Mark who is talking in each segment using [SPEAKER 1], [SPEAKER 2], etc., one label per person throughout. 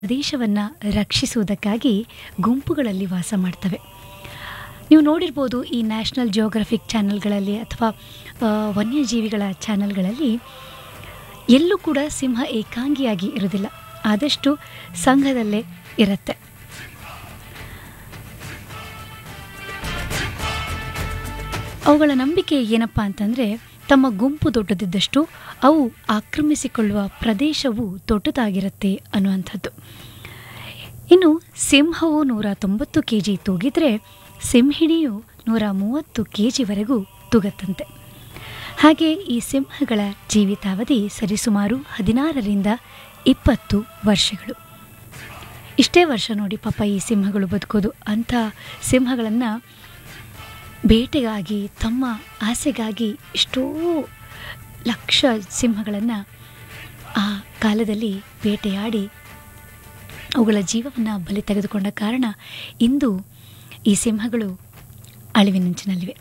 [SPEAKER 1] ಪ್ರದೇಶವನ್ನು ರಕ್ಷಿಸುವುದಕ್ಕಾಗಿ ಗುಂಪುಗಳಲ್ಲಿ ವಾಸ ಮಾಡ್ತವೆ ನೀವು ನೋಡಿರ್ಬೋದು ಈ ನ್ಯಾಷನಲ್ ಜಿಯೋಗ್ರಫಿಕ್ ಚಾನೆಲ್ಗಳಲ್ಲಿ ಅಥವಾ ಆ, ವನ್ಯಜೀವಿಗಳ ಚಾನೆಲ್ಗಳಲ್ಲಿ ಎಲ್ಲೂ ಕೂಡ ಸಿಂಹ ಏಕಾಂಗಿಯಾಗಿ ಇರೋದಿಲ್ಲ ಆದಷ್ಟು ಸಂಘದಲ್ಲೇ ಇರುತ್ತೆ ಅವುಗಳ ನಂಬಿಕೆ ಏನಪ್ಪ ಅಂತಂದರೆ ತಮ್ಮ ಗುಂಪು ದೊಡ್ಡದಿದ್ದಷ್ಟು ಅವು ಆಕ್ರಮಿಸಿಕೊಳ್ಳುವ ಪ್ರದೇಶವು ದೊಡ್ಡದಾಗಿರುತ್ತೆ ಅನ್ನುವಂಥದ್ದು ಇನ್ನು ಸಿಂಹವು ನೂರ ತೊಂಬತ್ತು ಕೆ ಜಿ ತೂಗಿದ್ರೆ ಸಿಂಹಿಣಿಯು ನೂರ ಮೂವತ್ತು ಕೆ ಜಿವರೆಗೂ ತೂಗತ್ತಂತೆ ಹಾಗೆ ಈ ಸಿಂಹಗಳ ಜೀವಿತಾವಧಿ ಸರಿಸುಮಾರು ಹದಿನಾರರಿಂದ ಇಪ್ಪತ್ತು ವರ್ಷಗಳು ಇಷ್ಟೇ ವರ್ಷ ನೋಡಿ ಪಾಪ ಈ ಸಿಂಹಗಳು ಬದುಕೋದು ಅಂಥ ಸಿಂಹಗಳನ್ನು ಬೇಟೆಗಾಗಿ ತಮ್ಮ ಆಸೆಗಾಗಿ ಎಷ್ಟೋ ಲಕ್ಷ ಸಿಂಹಗಳನ್ನು ಆ ಕಾಲದಲ್ಲಿ ಬೇಟೆಯಾಡಿ ಅವುಗಳ ಜೀವವನ್ನು ಬಲಿ ತೆಗೆದುಕೊಂಡ ಕಾರಣ ಇಂದು ಈ ಸಿಂಹಗಳು ಅಳಿವಿನಂಚಿನಲ್ಲಿವೆ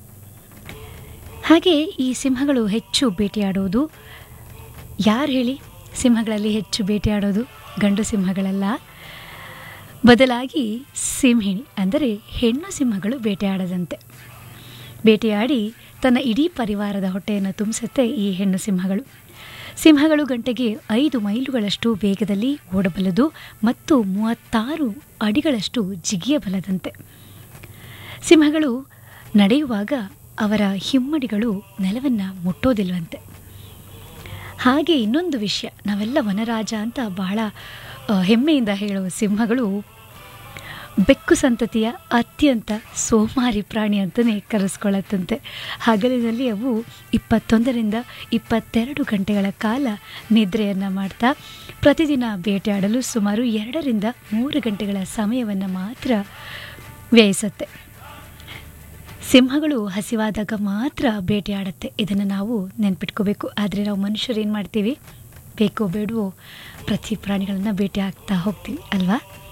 [SPEAKER 1] ಹಾಗೆ ಈ ಸಿಂಹಗಳು ಹೆಚ್ಚು ಬೇಟೆಯಾಡುವುದು ಯಾರು ಹೇಳಿ ಸಿಂಹಗಳಲ್ಲಿ ಹೆಚ್ಚು ಬೇಟೆಯಾಡೋದು ಗಂಡು ಸಿಂಹಗಳಲ್ಲ ಬದಲಾಗಿ ಸಿಂಹಿಣಿ ಅಂದರೆ ಹೆಣ್ಣು ಸಿಂಹಗಳು ಬೇಟೆಯಾಡದಂತೆ ಬೇಟೆಯಾಡಿ ತನ್ನ ಇಡೀ ಪರಿವಾರದ ಹೊಟ್ಟೆಯನ್ನು ತುಂಬಿಸುತ್ತೆ ಈ ಹೆಣ್ಣು ಸಿಂಹಗಳು ಸಿಂಹಗಳು ಗಂಟೆಗೆ ಐದು ಮೈಲುಗಳಷ್ಟು ವೇಗದಲ್ಲಿ ಓಡಬಲ್ಲದು ಮತ್ತು ಮೂವತ್ತಾರು ಅಡಿಗಳಷ್ಟು ಜಿಗಿಯಬಲ್ಲದಂತೆ ಸಿಂಹಗಳು ನಡೆಯುವಾಗ ಅವರ ಹಿಮ್ಮಡಿಗಳು ನೆಲವನ್ನು ಮುಟ್ಟೋದಿಲ್ವಂತೆ ಹಾಗೆ ಇನ್ನೊಂದು ವಿಷಯ ನಾವೆಲ್ಲ ವನರಾಜ ಅಂತ ಬಹಳ ಆ, ಹೆಮ್ಮೆಯಿಂದ ಹೇಳುವ ಸಿಂಹಗಳು ಬೆಕ್ಕು ಸಂತತಿಯ ಅತ್ಯಂತ ಸೋಮಾರಿ ಪ್ರಾಣಿ ಅಂತಲೇ ಕರೆಸ್ಕೊಳ್ಳುತ್ತಂತೆ ಹಗಲಿನಲ್ಲಿ ಅವು ಇಪ್ಪತ್ತೊಂದರಿಂದ ಇಪ್ಪತ್ತೆರಡು ಗಂಟೆಗಳ ಕಾಲ ನಿದ್ರೆಯನ್ನು ಮಾಡ್ತಾ ಪ್ರತಿದಿನ ಬೇಟೆಯಾಡಲು ಸುಮಾರು ಎರಡರಿಂದ ಮೂರು ಗಂಟೆಗಳ ಸಮಯವನ್ನು ಮಾತ್ರ ವ್ಯಯಿಸುತ್ತೆ ಸಿಂಹಗಳು ಹಸಿವಾದಾಗ ಮಾತ್ರ ಬೇಟೆಯಾಡುತ್ತೆ ಇದನ್ನು ನಾವು ನೆನ್ಪಿಟ್ಕೋಬೇಕು ಆದರೆ ನಾವು ಮನುಷ್ಯರು ಏನು ಮಾಡ್ತೀವಿ ಬೇಕೋ ಬೇಡವೋ ಪ್ರತಿ ಪ್ರಾಣಿಗಳನ್ನ ಬೇಟೆ ಆಗ್ತಾ ಹೋಗ್ತೀವಿ ಅಲ್ವಾ